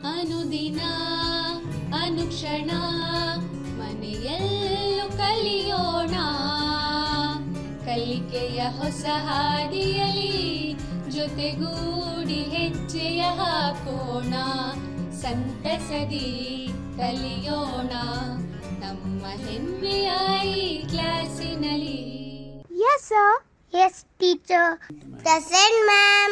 ಅನುದಿನ ಅನುಕ್ಷಣ ಮನೆಯಲ್ಲೂ ಕಲಿಯೋಣ ಕಲಿಕೆಯ ಹೊಸ ಹಾದಿಯಲಿ ಜೊತೆಗೂಡಿ ಹೆಜ್ಜೆಯ ಹಾಕೋಣ ಸಂತಸದಿ ಕಲಿಯೋಣ ನಮ್ಮ ಹೆಮ್ಮೆಯ ಈ ಕ್ಲಾಸಿನಲ್ಲಿ Yes, sir. Yes, teacher. Present, ma'am.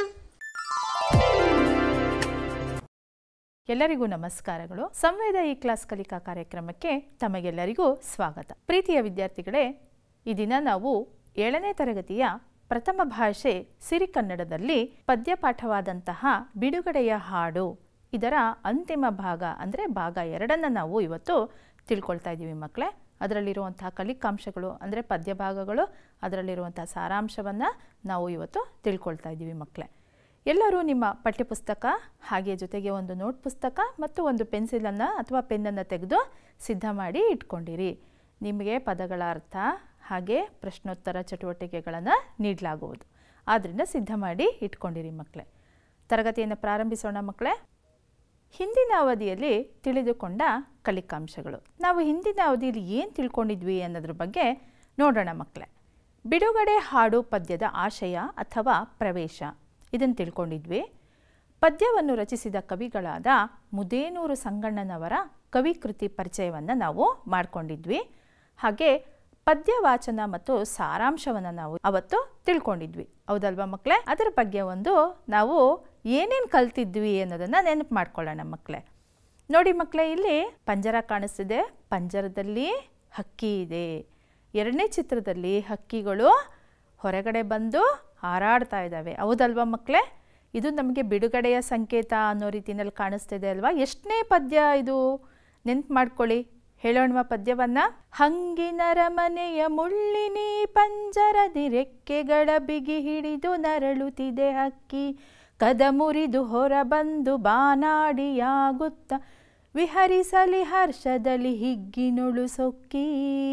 ಎಲ್ಲರಿಗೂ ನಮಸ್ಕಾರಗಳು ಸಂವೇದ ಈ ಕ್ಲಾಸ್ ಕಲಿಕಾ ಕಾರ್ಯಕ್ರಮಕ್ಕೆ ತಮಗೆಲ್ಲರಿಗೂ ಸ್ವಾಗತ ಪ್ರೀತಿಯ ವಿದ್ಯಾರ್ಥಿಗಳೇ ಈ ದಿನ ನಾವು ಏಳನೇ ತರಗತಿಯ ಪ್ರಥಮ ಭಾಷೆ ಸಿರಿಕನ್ನಡದಲ್ಲಿ ಪದ್ಯಪಾಠವಾದಂತಹ ಬಿಡುಗಡೆಯ ಹಾಡು ಇದರ ಅಂತಿಮ ಭಾಗ ಅಂದರೆ ಭಾಗ ಎರಡನ್ನು ನಾವು ಇವತ್ತು ತಿಳ್ಕೊಳ್ತಾ ಇದ್ದೀವಿ ಮಕ್ಕಳೇ ಅದರಲ್ಲಿರುವಂತಹ ಕಲಿಕಾಂಶಗಳು ಅಂದರೆ ಪದ್ಯ ಭಾಗಗಳು ಅದರಲ್ಲಿರುವಂತಹ ಸಾರಾಂಶವನ್ನು ನಾವು ಇವತ್ತು ತಿಳ್ಕೊಳ್ತಾ ಇದ್ದೀವಿ ಮಕ್ಕಳೇ ಎಲ್ಲರೂ ನಿಮ್ಮ ಪಠ್ಯಪುಸ್ತಕ ಹಾಗೆ ಜೊತೆಗೆ ಒಂದು ನೋಟ್ ಪುಸ್ತಕ ಮತ್ತು ಒಂದು ಪೆನ್ಸಿಲನ್ನು ಅಥವಾ ಪೆನ್ನನ್ನು ತೆಗೆದು ಸಿದ್ಧ ಮಾಡಿ ಇಟ್ಕೊಂಡಿರಿ ನಿಮಗೆ ಪದಗಳ ಅರ್ಥ ಹಾಗೆ ಪ್ರಶ್ನೋತ್ತರ ಚಟುವಟಿಕೆಗಳನ್ನು ನೀಡಲಾಗುವುದು ಆದ್ದರಿಂದ ಸಿದ್ಧ ಮಾಡಿ ಇಟ್ಕೊಂಡಿರಿ ಮಕ್ಕಳೇ ತರಗತಿಯನ್ನು ಪ್ರಾರಂಭಿಸೋಣ ಮಕ್ಕಳೇ ಹಿಂದಿನ ಅವಧಿಯಲ್ಲಿ ತಿಳಿದುಕೊಂಡ ಕಲಿಕಾಂಶಗಳು ನಾವು ಹಿಂದಿನ ಅವಧಿಯಲ್ಲಿ ಏನು ತಿಳ್ಕೊಂಡಿದ್ವಿ ಅನ್ನೋದ್ರ ಬಗ್ಗೆ ನೋಡೋಣ ಮಕ್ಕಳೇ ಬಿಡುಗಡೆ ಹಾಡು ಪದ್ಯದ ಆಶಯ ಅಥವಾ ಪ್ರವೇಶ ಇದನ್ನು ತಿಳ್ಕೊಂಡಿದ್ವಿ ಪದ್ಯವನ್ನು ರಚಿಸಿದ ಕವಿಗಳಾದ ಮುದೇನೂರು ಸಂಗಣ್ಣನವರ ಕವಿಕೃತಿ ಪರಿಚಯವನ್ನು ನಾವು ಮಾಡಿಕೊಂಡಿದ್ವಿ ಹಾಗೆ ಪದ್ಯ ವಾಚನ ಮತ್ತು ಸಾರಾಂಶವನ್ನು ನಾವು ಅವತ್ತು ತಿಳ್ಕೊಂಡಿದ್ವಿ ಹೌದಲ್ವಾ ಮಕ್ಕಳೇ ಅದರ ಬಗ್ಗೆ ಒಂದು ನಾವು ಏನೇನು ಕಲ್ತಿದ್ವಿ ಅನ್ನೋದನ್ನು ನೆನಪು ಮಾಡ್ಕೊಳ್ಳೋಣ ಮಕ್ಕಳೇ ನೋಡಿ ಮಕ್ಕಳೇ ಇಲ್ಲಿ ಪಂಜರ ಕಾಣಿಸ್ತಿದೆ ಪಂಜರದಲ್ಲಿ ಹಕ್ಕಿ ಇದೆ ಎರಡನೇ ಚಿತ್ರದಲ್ಲಿ ಹಕ್ಕಿಗಳು ಹೊರಗಡೆ ಬಂದು ಹಾರಾಡ್ತಾ ಇದ್ದಾವೆ ಹೌದಲ್ವಾ ಮಕ್ಕಳೇ ಇದು ನಮಗೆ ಬಿಡುಗಡೆಯ ಸಂಕೇತ ಅನ್ನೋ ರೀತಿಯಲ್ಲಿ ಕಾಣಿಸ್ತಿದೆ ಅಲ್ವಾ ಎಷ್ಟನೇ ಪದ್ಯ ಇದು ನೆನ್ಪು ಮಾಡ್ಕೊಳ್ಳಿ ಹೇಳೋಣವಾ ಪದ್ಯವನ್ನ ಹಂಗಿನರ ಮನೆಯ ಮುಳ್ಳಿನಿ ಪಂಜರದಿ ರೆಕ್ಕೆಗಳ ಬಿಗಿ ಹಿಡಿದು ನರಳುತ್ತಿದೆ ಹಕ್ಕಿ ಕದ ಮುರಿದು ಹೊರ ಬಂದು ಬಾನಾಡಿಯಾಗುತ್ತ ವಿಹರಿಸಲಿ ಹರ್ಷದಲ್ಲಿ ಹಿಗ್ಗಿನುಳು ಸೊಕ್ಕಿ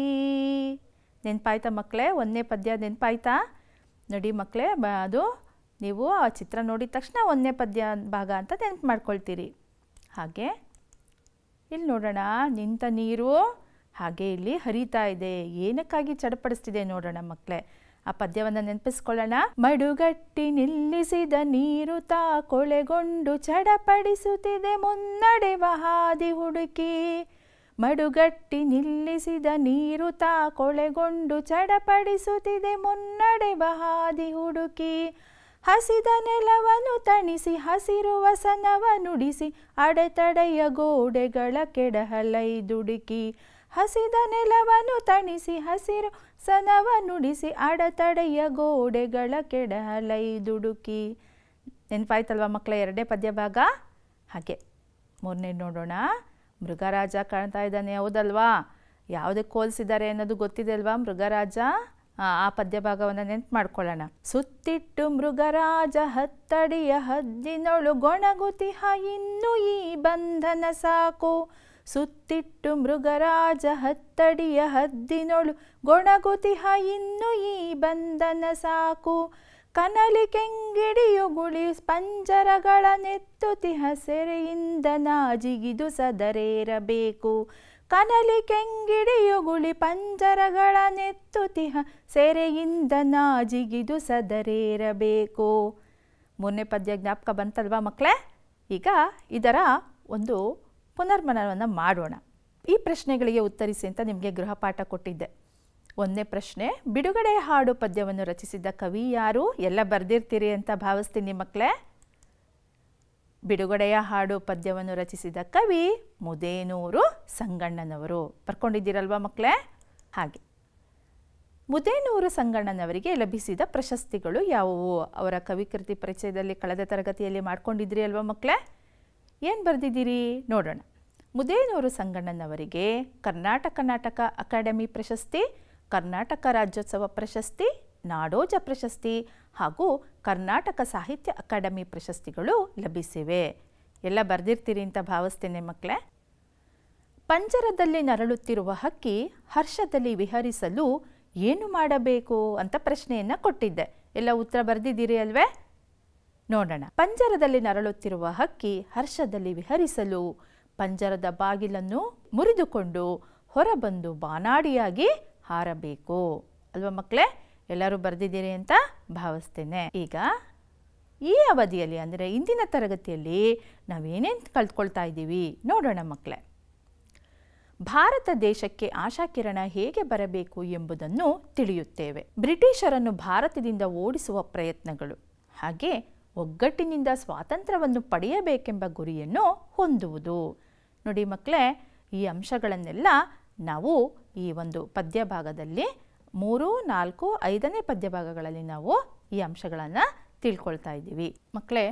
ನೆನ್ಪಾಯ್ತಾ ಮಕ್ಕಳೇ ಒಂದನೇ ಪದ್ಯ ನೆನ್ಪಾಯ್ತಾ ನೋಡಿ ಮಕ್ಕಳೇ ಬ ಅದು ನೀವು ಆ ಚಿತ್ರ ನೋಡಿದ ತಕ್ಷಣ ಒಂದನೇ ಪದ್ಯ ಭಾಗ ಅಂತ ನೆನ್ಪು ಮಾಡ್ಕೊಳ್ತೀರಿ ಹಾಗೆ ಇಲ್ಲಿ ನೋಡೋಣ ನಿಂತ ನೀರು ಹಾಗೆ ಇಲ್ಲಿ ಹರಿತಾ ಇದೆ ಏನಕ್ಕಾಗಿ ಚಡಪಡಿಸ್ತಿದೆ ನೋಡೋಣ ಮಕ್ಕಳೇ ಆ ಪದ್ಯವನ್ನು ನೆನಪಿಸ್ಕೊಳ್ಳೋಣ ಮಡುಗಟ್ಟಿ ನಿಲ್ಲಿಸಿದ ನೀರು ತಾ ಕೊಳೆಗೊಂಡು ಚಡಪಡಿಸುತ್ತಿದೆ ಮುನ್ನಡೆವ ಹಾದಿ ಹುಡುಕಿ ಮಡುಗಟ್ಟಿ ನಿಲ್ಲಿಸಿದ ನೀರು ತಾ ಕೊಳೆಗೊಂಡು ಚಡಪಡಿಸುತ್ತಿದೆ ಮುನ್ನಡೆವ ಹಾದಿ ಹುಡುಕಿ ಹಸಿದ ನೆಲವನ್ನು ತಣಿಸಿ ಹಸಿರು ವಸನವ ನುಡಿಸಿ ಅಡೆತಡೆಯ ಗೋಡೆಗಳ ಕೆಡಹಲೈ ದುಡುಕಿ ಹಸಿದ ನೆಲವನ್ನು ತಣಿಸಿ ಹಸಿರು ಸನವ ನುಡಿಸಿ ಅಡೆತಡೆಯ ಗೋಡೆಗಳ ಕೆಡಹಲೈ ದುಡುಕಿ ನೆನಪಾಯ್ತಲ್ವ ಮಕ್ಕಳ ಎರಡನೇ ಪದ್ಯ ಭಾಗ ಹಾಗೆ ಮೂರನೇ ನೋಡೋಣ ಮೃಗರಾಜ ಕಾಣ್ತಾ ಇದ್ದಾನೆ ಹೌದಲ್ವಾ ಯಾವುದಕ್ಕೆ ಹೋಲಿಸಿದ್ದಾರೆ ಅನ್ನೋದು ಗೊತ್ತಿದೆ ಅಲ್ವಾ ಮೃಗರಾಜ ಆ ಪದ್ಯ ಭಾಗವನ್ನು ನೆನ್ಪು ಮಾಡ್ಕೊಳ್ಳೋಣ ಸುತ್ತಿಟ್ಟು ಮೃಗರಾಜ ಹತ್ತಡಿಯ ಹದ್ದಿನೊಳು ಗೊಣಗುತಿಹ ಇನ್ನು ಈ ಬಂಧನ ಸಾಕು ಸುತ್ತಿಟ್ಟು ಮೃಗರಾಜ ಹತ್ತಡಿಯ ಹದ್ದಿನೊಳು ಗೊಣಗುತಿಹ ಇನ್ನು ಈ ಬಂಧನ ಸಾಕು ಕನಲಿ ಕೆಂಗಿಡಿಯುಗುಳಿ ಪಂಜರಗಳ ನೆತ್ತುತಿಹ ಸೆರೆಯಿಂದ ನಾಜಿಗಿದು ಸದರೇರಬೇಕು ಕನಲಿ ಕೆಂಗಿಡಿಯುಗುಳಿ ಪಂಜರಗಳ ನೆತ್ತುತಿಹ ಸೆರೆಯಿಂದ ನಾಜಿಗಿದು ಸದರೇರಬೇಕು ಮೂರನೇ ಪದ್ಯ ಜ್ಞಾಪಕ ಬಂತಲ್ವಾ ಮಕ್ಕಳೇ ಈಗ ಇದರ ಒಂದು ಪುನರ್ಮನವನ್ನು ಮಾಡೋಣ ಈ ಪ್ರಶ್ನೆಗಳಿಗೆ ಉತ್ತರಿಸಿ ಅಂತ ನಿಮಗೆ ಗೃಹಪಾಠ ಕೊಟ್ಟಿದ್ದೆ ಒಂದನೇ ಪ್ರಶ್ನೆ ಬಿಡುಗಡೆ ಹಾಡು ಪದ್ಯವನ್ನು ರಚಿಸಿದ ಕವಿ ಯಾರು ಎಲ್ಲ ಬರೆದಿರ್ತೀರಿ ಅಂತ ಭಾವಿಸ್ತೀನಿ ಮಕ್ಕಳೇ ಬಿಡುಗಡೆಯ ಹಾಡು ಪದ್ಯವನ್ನು ರಚಿಸಿದ ಕವಿ ಮುದೇನೂರು ಸಂಗಣ್ಣನವರು ಬರ್ಕೊಂಡಿದ್ದೀರಲ್ವಾ ಮಕ್ಕಳೇ ಹಾಗೆ ಮುದೇನೂರು ಸಂಗಣ್ಣನವರಿಗೆ ಲಭಿಸಿದ ಪ್ರಶಸ್ತಿಗಳು ಯಾವುವು ಅವರ ಕವಿಕೃತಿ ಪರಿಚಯದಲ್ಲಿ ಕಳೆದ ತರಗತಿಯಲ್ಲಿ ಮಾಡ್ಕೊಂಡಿದ್ರಿ ಅಲ್ವಾ ಮಕ್ಕಳೇ ಏನು ಬರೆದಿದ್ದೀರಿ ನೋಡೋಣ ಮುದೇನೂರು ಸಂಗಣ್ಣನವರಿಗೆ ಕರ್ನಾಟಕ ನಾಟಕ ಅಕಾಡೆಮಿ ಪ್ರಶಸ್ತಿ ಕರ್ನಾಟಕ ರಾಜ್ಯೋತ್ಸವ ಪ್ರಶಸ್ತಿ ನಾಡೋಜ ಪ್ರಶಸ್ತಿ ಹಾಗೂ ಕರ್ನಾಟಕ ಸಾಹಿತ್ಯ ಅಕಾಡೆಮಿ ಪ್ರಶಸ್ತಿಗಳು ಲಭಿಸಿವೆ ಎಲ್ಲ ಬರೆದಿರ್ತೀರಿ ಅಂತ ಭಾವಿಸ್ತೇನೆ ಮಕ್ಕಳೇ ಪಂಜರದಲ್ಲಿ ನರಳುತ್ತಿರುವ ಹಕ್ಕಿ ಹರ್ಷದಲ್ಲಿ ವಿಹರಿಸಲು ಏನು ಮಾಡಬೇಕು ಅಂತ ಪ್ರಶ್ನೆಯನ್ನು ಕೊಟ್ಟಿದ್ದೆ ಎಲ್ಲ ಉತ್ತರ ಬರೆದಿದ್ದೀರಿ ಅಲ್ವೇ ನೋಡೋಣ ಪಂಜರದಲ್ಲಿ ನರಳುತ್ತಿರುವ ಹಕ್ಕಿ ಹರ್ಷದಲ್ಲಿ ವಿಹರಿಸಲು ಪಂಜರದ ಬಾಗಿಲನ್ನು ಮುರಿದುಕೊಂಡು ಹೊರಬಂದು ಬಾನಾಡಿಯಾಗಿ ಹಾರಬೇಕು ಅಲ್ವಾ ಮಕ್ಕಳೇ ಎಲ್ಲರೂ ಬರೆದಿದ್ದೀರಿ ಅಂತ ಭಾವಿಸ್ತೇನೆ ಈಗ ಈ ಅವಧಿಯಲ್ಲಿ ಅಂದರೆ ಇಂದಿನ ತರಗತಿಯಲ್ಲಿ ನಾವೇನೇನು ಕಲ್ತ್ಕೊಳ್ತಾ ಇದ್ದೀವಿ ನೋಡೋಣ ಮಕ್ಕಳೇ ಭಾರತ ದೇಶಕ್ಕೆ ಆಶಾಕಿರಣ ಹೇಗೆ ಬರಬೇಕು ಎಂಬುದನ್ನು ತಿಳಿಯುತ್ತೇವೆ ಬ್ರಿಟಿಷರನ್ನು ಭಾರತದಿಂದ ಓಡಿಸುವ ಪ್ರಯತ್ನಗಳು ಹಾಗೆ ಒಗ್ಗಟ್ಟಿನಿಂದ ಸ್ವಾತಂತ್ರ್ಯವನ್ನು ಪಡೆಯಬೇಕೆಂಬ ಗುರಿಯನ್ನು ಹೊಂದುವುದು ನೋಡಿ ಮಕ್ಕಳೇ ಈ ಅಂಶಗಳನ್ನೆಲ್ಲ ನಾವು ಈ ಒಂದು ಪದ್ಯ ಭಾಗದಲ್ಲಿ ಮೂರು ನಾಲ್ಕು ಐದನೇ ಪದ್ಯ ಭಾಗಗಳಲ್ಲಿ ನಾವು ಈ ಅಂಶಗಳನ್ನು ತಿಳ್ಕೊಳ್ತಾ ಇದ್ದೀವಿ ಮಕ್ಕಳೇ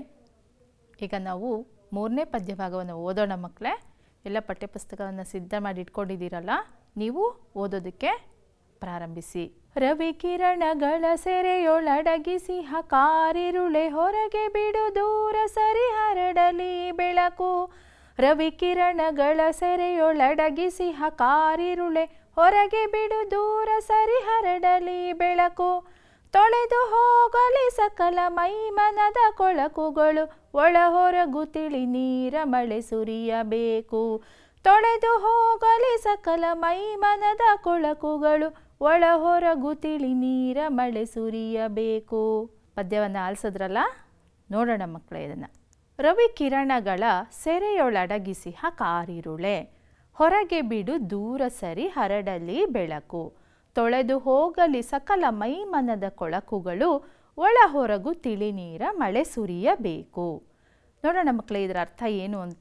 ಈಗ ನಾವು ಮೂರನೇ ಪದ್ಯ ಭಾಗವನ್ನು ಓದೋಣ ಮಕ್ಕಳೇ ಎಲ್ಲ ಪಠ್ಯಪುಸ್ತಕವನ್ನು ಸಿದ್ಧ ಮಾಡಿ ಇಟ್ಕೊಂಡಿದ್ದೀರಲ್ಲ ನೀವು ಓದೋದಕ್ಕೆ ಪ್ರಾರಂಭಿಸಿ ರವಿ ಕಿರಣಗಳ ಸೆರೆಯೊಳಡಗಿಸಿ ಹಕಾರಿರುಳೆ ಹೊರಗೆ ಬಿಡು ದೂರ ಸರಿ ಹರಡಲಿ ಬೆಳಕು ರವಿ ಕಿರಣಗಳ ಸೆರೆಯೊಳಡಗಿಸಿ ಹಕಾರಿರುಳೆ ಹೊರಗೆ ಬಿಡು ದೂರ ಸರಿ ಹರಡಲಿ ಬೆಳಕು ತೊಳೆದು ಹೋಗಲಿ ಸಕಲ ಮೈಮನದ ಕೊಳಕುಗಳು ಒಳ ಹೊರಗು ತಿಳಿ ನೀರ ಮಳೆ ಸುರಿಯಬೇಕು ತೊಳೆದು ಹೋಗಲಿ ಸಕಲ ಮೈಮನದ ಕೊಳಕುಗಳು ಒಳ ಹೊರಗು ತಿಳಿ ನೀರ ಮಳೆ ಸುರಿಯಬೇಕು ಪದ್ಯವನ್ನು ಆಲಿಸಿದ್ರಲ್ಲ ನೋಡೋಣ ಮಕ್ಕಳೇ ಇದನ್ನು ರವಿ ಕಿರಣಗಳ ಸೆರೆಯೊಳಡಗಿಸಿ ಕಾರಿರುಳೆ ಹೊರಗೆ ಬಿಡು ದೂರ ಸರಿ ಹರಡಲಿ ಬೆಳಕು ತೊಳೆದು ಹೋಗಲಿ ಸಕಲ ಮೈಮನದ ಕೊಳಕುಗಳು ಒಳ ಹೊರಗು ತಿಳಿ ನೀರ ಮಳೆ ಸುರಿಯಬೇಕು ನೋಡೋಣ ಮಕ್ಕಳೇ ಇದರ ಅರ್ಥ ಏನು ಅಂತ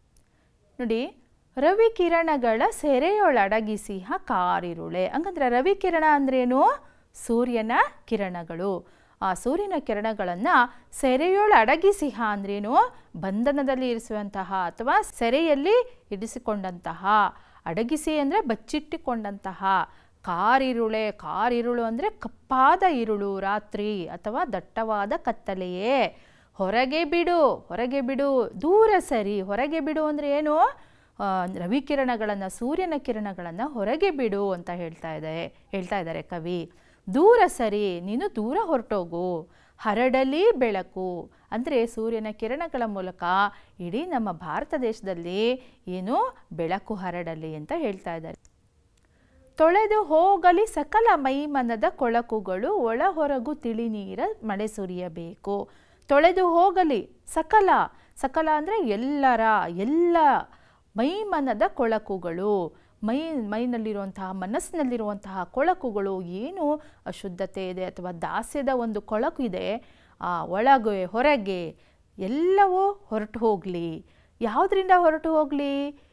ನೋಡಿ ರವಿ ಕಿರಣಗಳ ಸೆರೆಯೊಳಡಗಿಸಿ ಕಾರಿರುಳೆ ಹಂಗಂದ್ರೆ ರವಿ ಕಿರಣ ಅಂದ್ರೇನು ಸೂರ್ಯನ ಕಿರಣಗಳು ಆ ಸೂರ್ಯನ ಕಿರಣಗಳನ್ನು ಸೆರೆಯೊಳಡಗಿಸಿಹ ಅಂದ್ರೇನು ಬಂಧನದಲ್ಲಿ ಇರಿಸುವಂತಹ ಅಥವಾ ಸೆರೆಯಲ್ಲಿ ಇರಿಸಿಕೊಂಡಂತಹ ಅಡಗಿಸಿ ಅಂದರೆ ಬಚ್ಚಿಟ್ಟುಕೊಂಡಂತಹ ಕಾರಿರುಳೆ ಕಾರಿರುಳು ಅಂದರೆ ಕಪ್ಪಾದ ಇರುಳು ರಾತ್ರಿ ಅಥವಾ ದಟ್ಟವಾದ ಕತ್ತಲೆಯೇ ಹೊರಗೆ ಬಿಡು ಹೊರಗೆ ಬಿಡು ದೂರ ಸರಿ ಹೊರಗೆ ಬಿಡು ಅಂದರೆ ಏನು ಆ, ರವಿಕಿರಣಗಳನ್ನು ಸೂರ್ಯನ ಕಿರಣಗಳನ್ನು ಹೊರಗೆ ಬಿಡು ಅಂತ ಹೇಳ್ತಾ ಇದೆ ಹೇಳ್ತಾ ಇದ್ದಾರೆ ಕವಿ ದೂರ ಸರಿ ನೀನು ದೂರ ಹೊರಟೋಗು ಹರಡಲಿ ಬೆಳಕು ಅಂದರೆ ಸೂರ್ಯನ ಕಿರಣಗಳ ಮೂಲಕ ಇಡೀ ನಮ್ಮ ಭಾರತ ದೇಶದಲ್ಲಿ ಏನು ಬೆಳಕು ಹರಡಲಿ ಅಂತ ಹೇಳ್ತಾ ಇದ್ದಾರೆ ತೊಳೆದು ಹೋಗಲಿ ಸಕಲ ಮೈಮನದ ಕೊಳಕುಗಳು ಒಳ ಹೊರಗು ತಿಳಿ ನೀರ ಮಳೆ ಸುರಿಯಬೇಕು ತೊಳೆದು ಹೋಗಲಿ ಸಕಲ ಸಕಲ ಅಂದರೆ ಎಲ್ಲರ ಎಲ್ಲ ಮೈಮನದ ಕೊಳಕುಗಳು ಮೈ ಮೈನಲ್ಲಿರುವಂತಹ ಮನಸ್ಸಿನಲ್ಲಿರುವಂತಹ ಕೊಳಕುಗಳು ಏನು ಅಶುದ್ಧತೆ ಇದೆ ಅಥವಾ ದಾಸ್ಯದ ಒಂದು ಕೊಳಕು ಇದೆ ಆ ಒಳಗೆ ಹೊರಗೆ ಎಲ್ಲವೂ ಹೊರಟು ಹೋಗಲಿ ಯಾವುದರಿಂದ ಹೊರಟು ಹೋಗಲಿ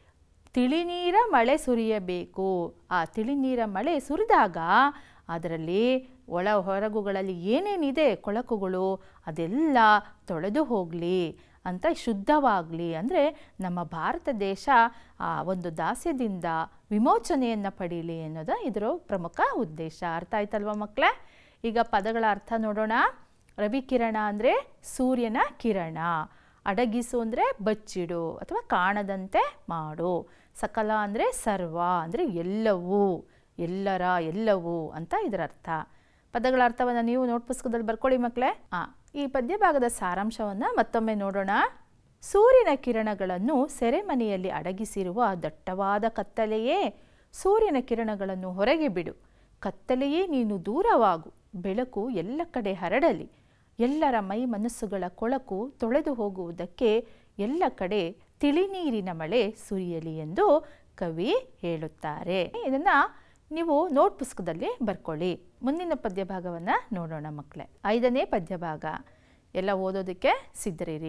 ತಿಳಿನೀರ ಮಳೆ ಸುರಿಯಬೇಕು ಆ ತಿಳಿನೀರ ಮಳೆ ಸುರಿದಾಗ ಅದರಲ್ಲಿ ಒಳ ಹೊರಗುಗಳಲ್ಲಿ ಏನೇನಿದೆ ಕೊಳಕುಗಳು ಅದೆಲ್ಲ ತೊಳೆದು ಹೋಗಲಿ ಅಂತ ಶುದ್ಧವಾಗಲಿ ಅಂದರೆ ನಮ್ಮ ಭಾರತ ದೇಶ ಆ ಒಂದು ದಾಸ್ಯದಿಂದ ವಿಮೋಚನೆಯನ್ನು ಪಡೀಲಿ ಅನ್ನೋದು ಇದರ ಪ್ರಮುಖ ಉದ್ದೇಶ ಅರ್ಥ ಆಯ್ತಲ್ವ ಮಕ್ಕಳೇ ಈಗ ಪದಗಳ ಅರ್ಥ ನೋಡೋಣ ರವಿಕಿರಣ ಅಂದರೆ ಸೂರ್ಯನ ಕಿರಣ ಅಡಗಿಸು ಅಂದರೆ ಬಚ್ಚಿಡು ಅಥವಾ ಕಾಣದಂತೆ ಮಾಡು ಸಕಲ ಅಂದರೆ ಸರ್ವ ಅಂದರೆ ಎಲ್ಲವೂ ಎಲ್ಲರ ಎಲ್ಲವೂ ಅಂತ ಇದರ ಅರ್ಥ ಪದಗಳ ಅರ್ಥವನ್ನು ನೀವು ನೋಟ್ ಪುಸ್ತಕದಲ್ಲಿ ಬರ್ಕೊಳ್ಳಿ ಮಕ್ಕಳೇ ಆ ಈ ಪದ್ಯ ಭಾಗದ ಸಾರಾಂಶವನ್ನು ಮತ್ತೊಮ್ಮೆ ನೋಡೋಣ ಸೂರ್ಯನ ಕಿರಣಗಳನ್ನು ಸೆರೆಮನೆಯಲ್ಲಿ ಅಡಗಿಸಿರುವ ದಟ್ಟವಾದ ಕತ್ತಲೆಯೇ ಸೂರ್ಯನ ಕಿರಣಗಳನ್ನು ಹೊರಗೆ ಬಿಡು ಕತ್ತಲೆಯೇ ನೀನು ದೂರವಾಗು ಬೆಳಕು ಎಲ್ಲ ಕಡೆ ಹರಡಲಿ ಎಲ್ಲರ ಮೈ ಮನಸ್ಸುಗಳ ಕೊಳಕು ತೊಳೆದು ಹೋಗುವುದಕ್ಕೆ ಎಲ್ಲ ಕಡೆ ತಿಳಿನೀರಿನ ಮಳೆ ಸುರಿಯಲಿ ಎಂದು ಕವಿ ಹೇಳುತ್ತಾರೆ ಇದನ್ನ ನೀವು ನೋಟ್ ಪುಸ್ತಕದಲ್ಲಿ ಬರ್ಕೊಳ್ಳಿ ಮುಂದಿನ ಪದ್ಯ ಭಾಗವನ್ನು ನೋಡೋಣ ಮಕ್ಕಳೇ ಐದನೇ ಪದ್ಯ ಭಾಗ ಎಲ್ಲ ಓದೋದಕ್ಕೆ ಸಿದ್ಧರಿರಿ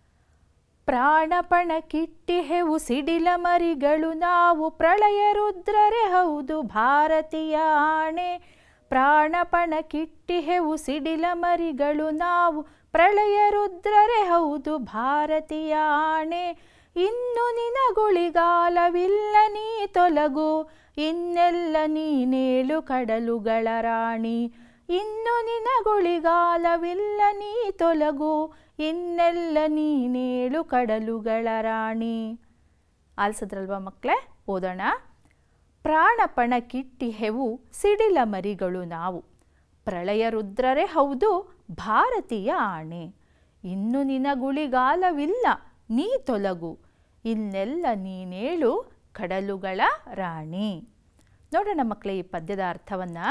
ಪ್ರಾಣಪಣ ಕಿಟ್ಟಿಹೆವು ಸಿಡಿಲ ಮರಿಗಳು ನಾವು ಪ್ರಳಯ ರುದ್ರರೆ ಹೌದು ಭಾರತೀಯ ಆಣೆ ಪ್ರಾಣಪಣ ಕಿಟ್ಟಿಹೆವು ಸಿಡಿಲ ಮರಿಗಳು ನಾವು ಪ್ರಳಯ ರುದ್ರರೆ ಹೌದು ಭಾರತೀಯ ಆಣೆ ಇನ್ನು ನಿನಗುಳಿಗಾಲವಿಲ್ಲ ನೀ ತೊಲಗು ಇನ್ನೆಲ್ಲ ನೀನೇಳು ಕಡಲುಗಳ ರಾಣಿ ಇನ್ನು ನಿನಗುಳಿಗಾಲವಿಲ್ಲ ನೀ ತೊಲಗು ಇನ್ನೆಲ್ಲ ನೀನೇಳು ಕಡಲುಗಳ ರಾಣಿ ಆಲಿಸಿದ್ರಲ್ವಾ ಮಕ್ಕಳೇ ಓದೋಣ ಪ್ರಾಣಪಣ ಕಿಟ್ಟಿಹೆವು ಸಿಡಿಲ ಮರಿಗಳು ನಾವು ಪ್ರಳಯ ರುದ್ರರೇ ಹೌದು ಭಾರತೀಯ ಆಣೆ ಇನ್ನು ನಿನಗುಳಿಗಾಲವಿಲ್ಲ ನೀ ತೊಲಗು ಇನ್ನೆಲ್ಲ ನೀನೇಳು ಕಡಲುಗಳ ರಾಣಿ ನೋಡೋಣ ಮಕ್ಕಳೇ ಈ ಪದ್ಯದ ಅರ್ಥವನ್ನು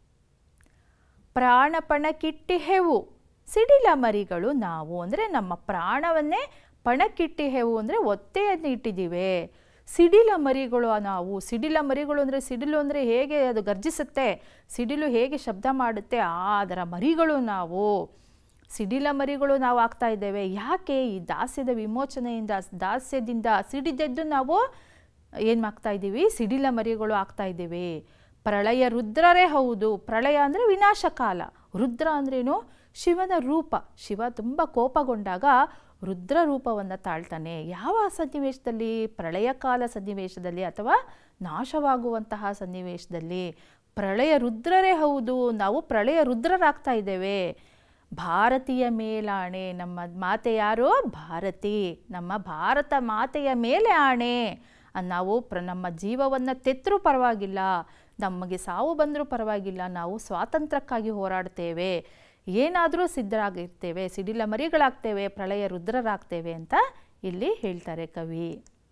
ಪ್ರಾಣಪಣ ಕಿಟ್ಟಿಹೆವು ಸಿಡಿಲ ಮರಿಗಳು ನಾವು ಅಂದರೆ ನಮ್ಮ ಪ್ರಾಣವನ್ನೇ ಪಣಕ್ಕಿಟ್ಟಿಹೆವು ಅಂದರೆ ಒತ್ತೆಯನ್ನು ಇಟ್ಟಿದ್ದೀವಿ ಸಿಡಿಲ ಮರಿಗಳು ನಾವು ಸಿಡಿಲ ಮರಿಗಳು ಅಂದರೆ ಸಿಡಿಲು ಅಂದರೆ ಹೇಗೆ ಅದು ಗರ್ಜಿಸುತ್ತೆ ಸಿಡಿಲು ಹೇಗೆ ಶಬ್ದ ಮಾಡುತ್ತೆ ಆ ಅದರ ಮರಿಗಳು ನಾವು ಸಿಡಿಲ ಮರಿಗಳು ನಾವು ಆಗ್ತಾ ಇದ್ದೇವೆ ಯಾಕೆ ಈ ದಾಸ್ಯದ ವಿಮೋಚನೆಯಿಂದ ದಾಸ್ಯದಿಂದ ಸಿಡಿದೆದ್ದು ನಾವು ಏನು ಮಾಡ್ತಾ ಇದ್ದೀವಿ ಸಿಡಿಲ ಮರಿಗಳು ಆಗ್ತಾ ಇದ್ದೀವಿ ಪ್ರಳಯ ರುದ್ರರೇ ಹೌದು ಪ್ರಳಯ ಅಂದರೆ ವಿನಾಶಕಾಲ ರುದ್ರ ಅಂದ್ರೇನು ಶಿವನ ರೂಪ ಶಿವ ತುಂಬ ಕೋಪಗೊಂಡಾಗ ರುದ್ರ ರೂಪವನ್ನು ತಾಳ್ತಾನೆ ಯಾವ ಸನ್ನಿವೇಶದಲ್ಲಿ ಪ್ರಳಯ ಕಾಲ ಸನ್ನಿವೇಶದಲ್ಲಿ ಅಥವಾ ನಾಶವಾಗುವಂತಹ ಸನ್ನಿವೇಶದಲ್ಲಿ ಪ್ರಳಯ ರುದ್ರರೇ ಹೌದು ನಾವು ಪ್ರಳಯ ರುದ್ರರಾಗ್ತಾ ಇದ್ದೇವೆ ಭಾರತೀಯ ಮೇಲಾಣೆ ನಮ್ಮ ಮಾತೆ ಯಾರು ಭಾರತಿ ನಮ್ಮ ಭಾರತ ಮಾತೆಯ ಮೇಲೆ ಆಣೆ ಅದ್ ನಾವು ಪ್ರ ನಮ್ಮ ಜೀವವನ್ನು ತೆತ್ತರೂ ಪರವಾಗಿಲ್ಲ ನಮಗೆ ಸಾವು ಬಂದರೂ ಪರವಾಗಿಲ್ಲ ನಾವು ಸ್ವಾತಂತ್ರ್ಯಕ್ಕಾಗಿ ಹೋರಾಡ್ತೇವೆ ಏನಾದರೂ ಸಿದ್ಧರಾಗಿರ್ತೇವೆ ಸಿಡಿಲ ಮರಿಗಳಾಗ್ತೇವೆ ಪ್ರಳಯ ರುದ್ರರಾಗ್ತೇವೆ ಅಂತ ಇಲ್ಲಿ ಹೇಳ್ತಾರೆ ಕವಿ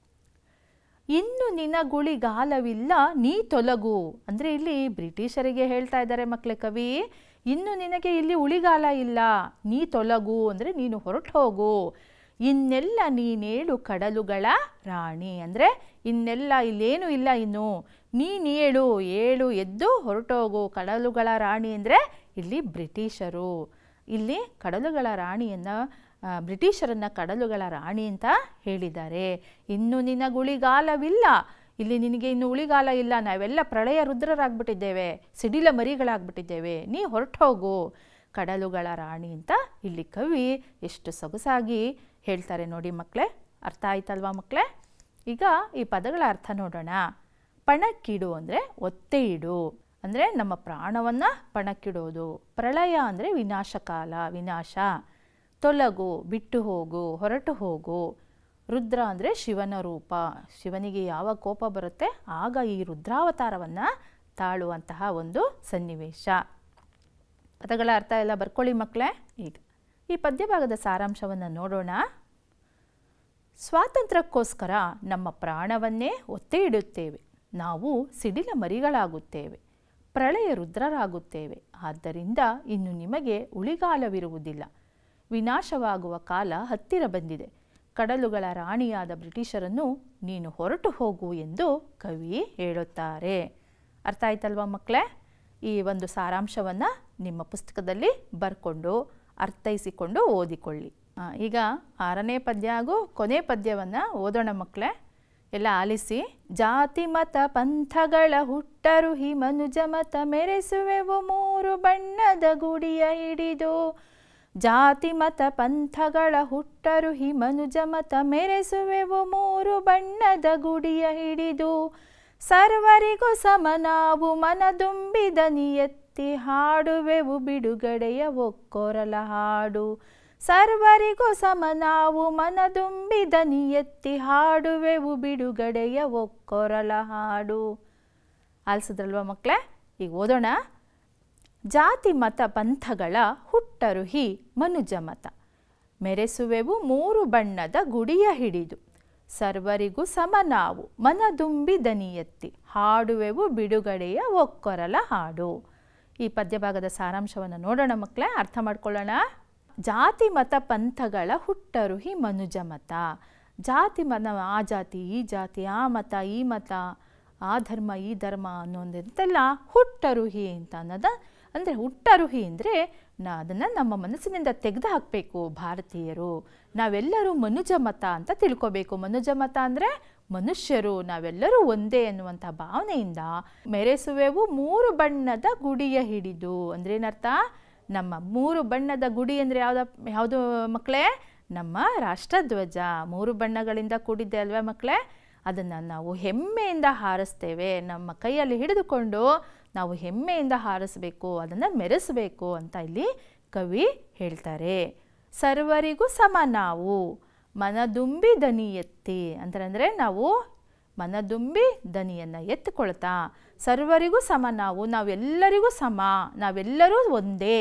ಇನ್ನು ನಿನಗುಳಿಗಾಲವಿಲ್ಲ ನೀ ತೊಲಗು ಅಂದರೆ ಇಲ್ಲಿ ಬ್ರಿಟಿಷರಿಗೆ ಹೇಳ್ತಾ ಇದ್ದಾರೆ ಮಕ್ಕಳೇ ಕವಿ ಇನ್ನು ನಿನಗೆ ಇಲ್ಲಿ ಉಳಿಗಾಲ ಇಲ್ಲ ನೀ ತೊಲಗು ಅಂದರೆ ನೀನು ಹೊರಟು ಹೋಗು ಇನ್ನೆಲ್ಲ ನೀನೇಳು ಕಡಲುಗಳ ರಾಣಿ ಅಂದರೆ ಇನ್ನೆಲ್ಲ ಇಲ್ಲೇನು ಇಲ್ಲ ಇನ್ನು ನೀನೇಳು ಏಳು ಎದ್ದು ಹೊರಟೋಗು ಕಡಲುಗಳ ರಾಣಿ ಅಂದರೆ ಇಲ್ಲಿ ಬ್ರಿಟಿಷರು ಇಲ್ಲಿ ಕಡಲುಗಳ ರಾಣಿಯನ್ನು ಆ, ಬ್ರಿಟಿಷರನ್ನು ಕಡಲುಗಳ ರಾಣಿ ಅಂತ ಹೇಳಿದ್ದಾರೆ ಇನ್ನು ನಿನಗುಳಿಗಾಲವಿಲ್ಲ ಇಲ್ಲಿ ನಿನಗೆ ಇನ್ನು ಉಳಿಗಾಲ ಇಲ್ಲ ನಾವೆಲ್ಲ ಪ್ರಳಯ ರುದ್ರರಾಗ್ಬಿಟ್ಟಿದ್ದೇವೆ ಸಿಡಿಲ ಮರಿಗಳಾಗ್ಬಿಟ್ಟಿದ್ದೇವೆ ನೀ ಹೊರಟೋಗು ಕಡಲುಗಳ ರಾಣಿ ಅಂತ ಇಲ್ಲಿ ಕವಿ ಎಷ್ಟು ಸೊಗಸಾಗಿ ಹೇಳ್ತಾರೆ ನೋಡಿ ಮಕ್ಕಳೇ ಅರ್ಥ ಆಯ್ತಲ್ವಾ ಮಕ್ಕಳೇ ಈಗ ಈ ಪದಗಳ ಅರ್ಥ ನೋಡೋಣ ಪಣಕ್ಕಿಡು ಅಂದರೆ ಒತ್ತೆ ಇಡು ಅಂದರೆ ನಮ್ಮ ಪ್ರಾಣವನ್ನು ಪಣಕ್ಕಿಡೋದು ಪ್ರಳಯ ಅಂದರೆ ವಿನಾಶಕಾಲ ವಿನಾಶ ತೊಲಗು ಬಿಟ್ಟು ಹೋಗು ಹೊರಟು ಹೋಗು ರುದ್ರ ಅಂದರೆ ಶಿವನ ರೂಪ ಶಿವನಿಗೆ ಯಾವ ಕೋಪ ಬರುತ್ತೆ ಆಗ ಈ ರುದ್ರಾವತಾರವನ್ನು ತಾಳುವಂತಹ ಒಂದು ಸನ್ನಿವೇಶ ಪದಗಳ ಅರ್ಥ ಎಲ್ಲ ಬರ್ಕೊಳ್ಳಿ ಮಕ್ಕಳೇ ಈಗ ಈ ಪದ್ಯಭಾಗದ ಸಾರಾಂಶವನ್ನು ನೋಡೋಣ ಸ್ವಾತಂತ್ರ್ಯಕ್ಕೋಸ್ಕರ ನಮ್ಮ ಪ್ರಾಣವನ್ನೇ ಒತ್ತೆ ಇಡುತ್ತೇವೆ ನಾವು ಸಿಡಿಲ ಮರಿಗಳಾಗುತ್ತೇವೆ ಪ್ರಳಯ ರುದ್ರರಾಗುತ್ತೇವೆ ಆದ್ದರಿಂದ ಇನ್ನು ನಿಮಗೆ ಉಳಿಗಾಲವಿರುವುದಿಲ್ಲ ವಿನಾಶವಾಗುವ ಕಾಲ ಹತ್ತಿರ ಬಂದಿದೆ ಕಡಲುಗಳ ರಾಣಿಯಾದ ಬ್ರಿಟಿಷರನ್ನು ನೀನು ಹೊರಟು ಹೋಗು ಎಂದು ಕವಿ ಹೇಳುತ್ತಾರೆ ಅರ್ಥ ಆಯ್ತಲ್ವಾ ಮಕ್ಕಳೇ ಈ ಒಂದು ಸಾರಾಂಶವನ್ನು ನಿಮ್ಮ ಪುಸ್ತಕದಲ್ಲಿ ಬರ್ಕೊಂಡು ಅರ್ಥೈಸಿಕೊಂಡು ಓದಿಕೊಳ್ಳಿ ಆ, ಈಗ ಆರನೇ ಪದ್ಯ ಹಾಗೂ ಕೊನೆ ಪದ್ಯವನ್ನು ಓದೋಣ ಮಕ್ಕಳೇ ಎಲ್ಲ ಆಲಿಸಿ ಜಾತಿ ಮತ ಪಂಥಗಳ ಹುಟ್ಟರು ಹಿ ಮನುಜ ಮತ ಮೆರೆಸುವೆವು ಮೂರು ಬಣ್ಣದ ಗುಡಿಯ ಹಿಡಿದು ಜಾತಿ ಮತ ಪಂಥಗಳ ಹುಟ್ಟರು ಹಿ ಮನುಜ ಮತ ಮೆರೆಸುವೆವು ಮೂರು ಬಣ್ಣದ ಗುಡಿಯ ಹಿಡಿದು ಸರ್ವರಿಗೂ ಸಮ ನಾವು ಮನದುಂಬಿದ ನಿಯತ್ತಿ ಹಾಡುವೆವು ಬಿಡುಗಡೆಯ ಒಕ್ಕೊರಲ ಹಾಡು ಸರ್ವರಿಗೂ ಸಮ ನಾವು ಮನದುಂಬಿದ ನಿಯತ್ತಿ ಹಾಡುವೆವು ಬಿಡುಗಡೆಯ ಒಕ್ಕೊರಲ ಹಾಡು ಆಲಿಸಿದ್ರಲ್ವ ಮಕ್ಕಳೇ ಈಗ ಓದೋಣ ಜಾತಿ ಮತ ಪಂಥಗಳ ಹುಟ್ಟರು ಹಿ ಮನುಜ ಮತ ಮೆರೆಸುವೆವು ಮೂರು ಬಣ್ಣದ ಗುಡಿಯ ಹಿಡಿದು ಸರ್ವರಿಗೂ ಸಮ ನಾವು ಮನದುಂಬಿ ದನಿಯತ್ತಿ ಹಾಡುವೆವು ಬಿಡುಗಡೆಯ ಒಕ್ಕೊರಲ ಹಾಡು ಈ ಪದ್ಯಭಾಗದ ಸಾರಾಂಶವನ್ನು ನೋಡೋಣ ಮಕ್ಕಳೇ ಅರ್ಥ ಮಾಡ್ಕೊಳ್ಳೋಣ ಜಾತಿ ಮತ ಪಂಥಗಳ ಹುಟ್ಟರು ಹಿ ಮನುಜ ಮತ ಜಾತಿ ಮತ ಆ ಜಾತಿ ಈ ಜಾತಿ ಆ ಮತ ಈ ಮತ ಆ ಧರ್ಮ ಈ ಧರ್ಮ ಅನ್ನೋದಂತೆಲ್ಲ ಹುಟ್ಟರುಹಿ ಅಂತ ಅನ್ನೋದ ಅಂದರೆ ಹುಟ್ಟರುಹಿ ಅಂದರೆ ನಾ ಅದನ್ನು ನಮ್ಮ ಮನಸ್ಸಿನಿಂದ ತೆಗೆದು ಹಾಕಬೇಕು ಭಾರತೀಯರು ನಾವೆಲ್ಲರೂ ಮನುಜ ಮತ ಅಂತ ತಿಳ್ಕೊಬೇಕು ಮನುಜ ಮತ ಅಂದರೆ ಮನುಷ್ಯರು ನಾವೆಲ್ಲರೂ ಒಂದೇ ಅನ್ನುವಂಥ ಭಾವನೆಯಿಂದ ಮೆರೆಸುವೆವು ಮೂರು ಬಣ್ಣದ ಗುಡಿಯ ಹಿಡಿದು ಅಂದ್ರೆ ಏನರ್ಥ ನಮ್ಮ ಮೂರು ಬಣ್ಣದ ಗುಡಿ ಅಂದರೆ ಯಾವ್ದ ಯಾವುದು ಮಕ್ಕಳೇ ನಮ್ಮ ರಾಷ್ಟ್ರಧ್ವಜ ಮೂರು ಬಣ್ಣಗಳಿಂದ ಕೂಡಿದ್ದೆ ಅಲ್ವೇ ಮಕ್ಕಳೇ ಅದನ್ನು ನಾವು ಹೆಮ್ಮೆಯಿಂದ ಹಾರಿಸ್ತೇವೆ ನಮ್ಮ ಕೈಯಲ್ಲಿ ಹಿಡಿದುಕೊಂಡು ನಾವು ಹೆಮ್ಮೆಯಿಂದ ಹಾರಿಸ್ಬೇಕು ಅದನ್ನು ಮೆರೆಸಬೇಕು ಅಂತ ಇಲ್ಲಿ ಕವಿ ಹೇಳ್ತಾರೆ ಸರ್ವರಿಗೂ ಸಮ ನಾವು ಮನದುಂಬಿ ದನಿ ಎತ್ತಿ ಅಂತಂದರೆ ನಾವು ಮನದುಂಬಿ ದನಿಯನ್ನು ಎತ್ತಿಕೊಳ್ತಾ ಸರ್ವರಿಗೂ ಸಮ ನಾವು ನಾವೆಲ್ಲರಿಗೂ ಸಮ ನಾವೆಲ್ಲರೂ ಒಂದೇ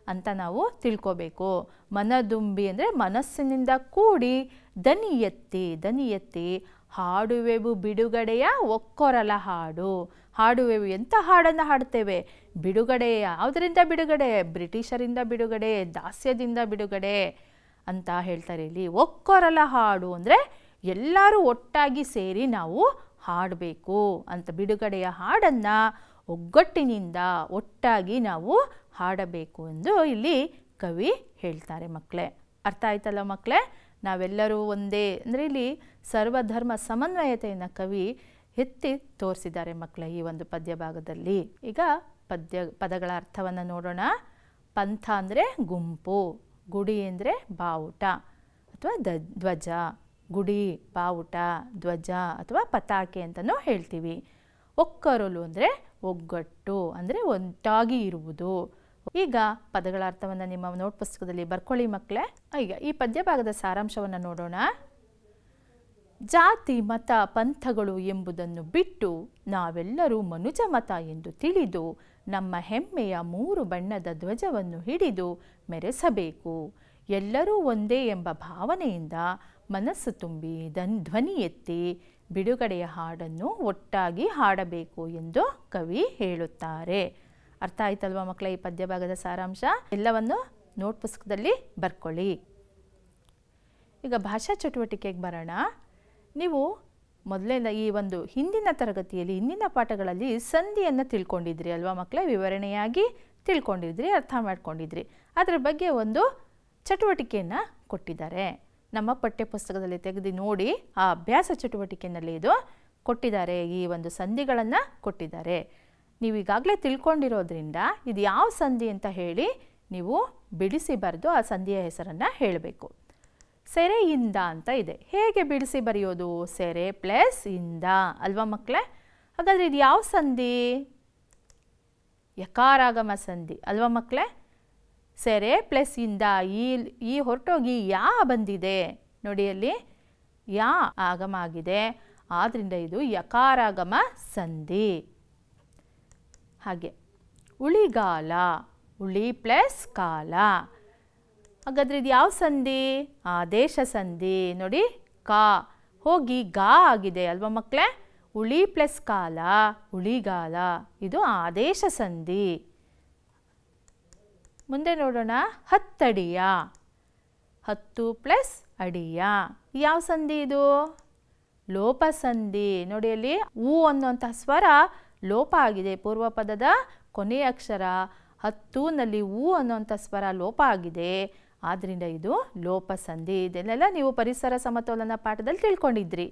ಅಂತ ನಾವು ತಿಳ್ಕೋಬೇಕು ಮನದುಂಬಿ ಅಂದರೆ ಮನಸ್ಸಿನಿಂದ ಕೂಡಿ ದನಿ ಎತ್ತಿ ದನಿ ಎತ್ತಿ ಹಾಡುವೆವು ಬಿಡುಗಡೆಯ ಒಕ್ಕೊರಲ ಹಾಡು ಹಾಡುವೆವು ಎಂಥ ಹಾಡನ್ನು ಹಾಡ್ತೇವೆ ಬಿಡುಗಡೆ ಯಾವುದರಿಂದ ಬಿಡುಗಡೆ ಬ್ರಿಟಿಷರಿಂದ ಬಿಡುಗಡೆ ದಾಸ್ಯದಿಂದ ಬಿಡುಗಡೆ ಅಂತ ಹೇಳ್ತಾರೆ ಇಲ್ಲಿ ಒಕ್ಕೊರಲ ಹಾಡು ಅಂದರೆ ಎಲ್ಲರೂ ಒಟ್ಟಾಗಿ ಸೇರಿ ನಾವು ಹಾಡಬೇಕು ಅಂತ ಬಿಡುಗಡೆಯ ಹಾಡನ್ನು ಒಗ್ಗಟ್ಟಿನಿಂದ ಒಟ್ಟಾಗಿ ನಾವು ಹಾಡಬೇಕು ಎಂದು ಇಲ್ಲಿ ಕವಿ ಹೇಳ್ತಾರೆ ಮಕ್ಕಳೇ ಅರ್ಥ ಆಯ್ತಲ್ಲ ಮಕ್ಕಳೇ ನಾವೆಲ್ಲರೂ ಒಂದೇ ಅಂದರೆ ಇಲ್ಲಿ ಸರ್ವಧರ್ಮ ಸಮನ್ವಯತೆಯನ್ನು ಕವಿ ಎತ್ತಿ ತೋರಿಸಿದ್ದಾರೆ ಮಕ್ಕಳ ಈ ಒಂದು ಪದ್ಯ ಭಾಗದಲ್ಲಿ ಈಗ ಪದ್ಯ ಪದಗಳ ಅರ್ಥವನ್ನು ನೋಡೋಣ ಪಂಥ ಅಂದರೆ ಗುಂಪು ಗುಡಿ ಅಂದರೆ ಬಾವುಟ ಅಥವಾ ದ ಧ್ವಜ ಗುಡಿ ಬಾವುಟ ಧ್ವಜ ಅಥವಾ ಪತಾಕೆ ಅಂತಲೂ ಹೇಳ್ತೀವಿ ಒಕ್ಕರಲು ಅಂದರೆ ಒಗ್ಗಟ್ಟು ಅಂದರೆ ಒಂಟಾಗಿ ಇರುವುದು ಈಗ ಪದಗಳ ಅರ್ಥವನ್ನು ನಿಮ್ಮ ನೋಟ್ ಪುಸ್ತಕದಲ್ಲಿ ಬರ್ಕೊಳ್ಳಿ ಮಕ್ಕಳೇ ಈಗ ಈ ಪದ್ಯ ಭಾಗದ ಸಾರಾಂಶವನ್ನು ನೋಡೋಣ ಜಾತಿ ಮತ ಪಂಥಗಳು ಎಂಬುದನ್ನು ಬಿಟ್ಟು ನಾವೆಲ್ಲರೂ ಮನುಜ ಮತ ಎಂದು ತಿಳಿದು ನಮ್ಮ ಹೆಮ್ಮೆಯ ಮೂರು ಬಣ್ಣದ ಧ್ವಜವನ್ನು ಹಿಡಿದು ಮೆರೆಸಬೇಕು ಎಲ್ಲರೂ ಒಂದೇ ಎಂಬ ಭಾವನೆಯಿಂದ ಮನಸ್ಸು ತುಂಬಿ ದನ್ ಧ್ವನಿ ಎತ್ತಿ ಬಿಡುಗಡೆಯ ಹಾಡನ್ನು ಒಟ್ಟಾಗಿ ಹಾಡಬೇಕು ಎಂದು ಕವಿ ಹೇಳುತ್ತಾರೆ ಅರ್ಥ ಆಯ್ತಲ್ವಾ ಮಕ್ಕಳ ಈ ಪದ್ಯ ಭಾಗದ ಸಾರಾಂಶ ಎಲ್ಲವನ್ನು ನೋಟ್ ಪುಸ್ತಕದಲ್ಲಿ ಬರ್ಕೊಳ್ಳಿ ಈಗ ಭಾಷಾ ಚಟುವಟಿಕೆಗೆ ಬರೋಣ ನೀವು ಮೊದಲೇ ಈ ಒಂದು ಹಿಂದಿನ ತರಗತಿಯಲ್ಲಿ ಹಿಂದಿನ ಪಾಠಗಳಲ್ಲಿ ಸಂಧಿಯನ್ನು ತಿಳ್ಕೊಂಡಿದ್ರಿ ಅಲ್ವಾ ಮಕ್ಕಳೇ ವಿವರಣೆಯಾಗಿ ತಿಳ್ಕೊಂಡಿದ್ರಿ ಅರ್ಥ ಮಾಡ್ಕೊಂಡಿದ್ರಿ ಅದರ ಬಗ್ಗೆ ಒಂದು ಚಟುವಟಿಕೆಯನ್ನು ಕೊಟ್ಟಿದ್ದಾರೆ ನಮ್ಮ ಪಠ್ಯಪುಸ್ತಕದಲ್ಲಿ ತೆಗೆದು ನೋಡಿ ಆ ಅಭ್ಯಾಸ ಚಟುವಟಿಕೆಯಲ್ಲಿ ಇದು ಕೊಟ್ಟಿದ್ದಾರೆ ಈ ಒಂದು ಸಂಧಿಗಳನ್ನು ಕೊಟ್ಟಿದ್ದಾರೆ ನೀವು ಈಗಾಗಲೇ ತಿಳ್ಕೊಂಡಿರೋದ್ರಿಂದ ಇದು ಯಾವ ಸಂಧಿ ಅಂತ ಹೇಳಿ ನೀವು ಬಿಡಿಸಿ ಬರೆದು ಆ ಸಂಧಿಯ ಹೆಸರನ್ನು ಹೇಳಬೇಕು ಸೆರೆಯಿಂದ ಅಂತ ಇದೆ ಹೇಗೆ ಬಿಡಿಸಿ ಬರೆಯೋದು ಸೆರೆ ಪ್ಲಸ್ ಇಂದ ಅಲ್ವಾ ಮಕ್ಕಳೇ ಹಾಗಾದರೆ ಇದು ಯಾವ ಸಂಧಿ ಯಕಾರಾಗಮ ಸಂಧಿ ಅಲ್ವಾ ಮಕ್ಕಳೇ ಸೆರೆ ಪ್ಲಸ್ ಇಂದ ಈ ಈ ಹೊರಟೋಗಿ ಯಾ ಬಂದಿದೆ ನೋಡಿ ಅಲ್ಲಿ ಯಾ ಆಗಮ ಆಗಿದೆ ಆದ್ದರಿಂದ ಇದು ಯಕಾರಾಗಮ ಸಂಧಿ ಹಾಗೆ ಉಳಿಗಾಲ ಉಳಿ ಪ್ಲಸ್ ಕಾಲ ಹಾಗಾದ್ರೆ ಇದು ಯಾವ ಸಂಧಿ ಆದೇಶ ಸಂಧಿ ನೋಡಿ ಕಾ ಹೋಗಿ ಗಾ ಆಗಿದೆ ಅಲ್ವಾ ಮಕ್ಕಳೇ ಉಳಿ ಪ್ಲಸ್ ಕಾಲ ಉಳಿಗಾಲ ಇದು ಆದೇಶ ಸಂಧಿ ಮುಂದೆ ನೋಡೋಣ ಹತ್ತಡಿಯ ಹತ್ತು ಪ್ಲಸ್ ಅಡಿಯ ಯಾವ ಸಂಧಿ ಇದು ಲೋಪ ಸಂಧಿ ನೋಡಿ ಅಲ್ಲಿ ಊ ಅನ್ನುವಂತಹ ಸ್ವರ ಲೋಪ ಆಗಿದೆ ಪೂರ್ವ ಪದದ ಕೊನೆಯ ಅಕ್ಷರ ಹತ್ತುನಲ್ಲಿ ಊ ಅನ್ನುವಂಥ ಸ್ವರ ಲೋಪ ಆಗಿದೆ ಆದ್ದರಿಂದ ಇದು ಲೋಪ ಸಂಧಿ ಇದನ್ನೆಲ್ಲ ನೀವು ಪರಿಸರ ಸಮತೋಲನ ಪಾಠದಲ್ಲಿ ತಿಳ್ಕೊಂಡಿದ್ರಿ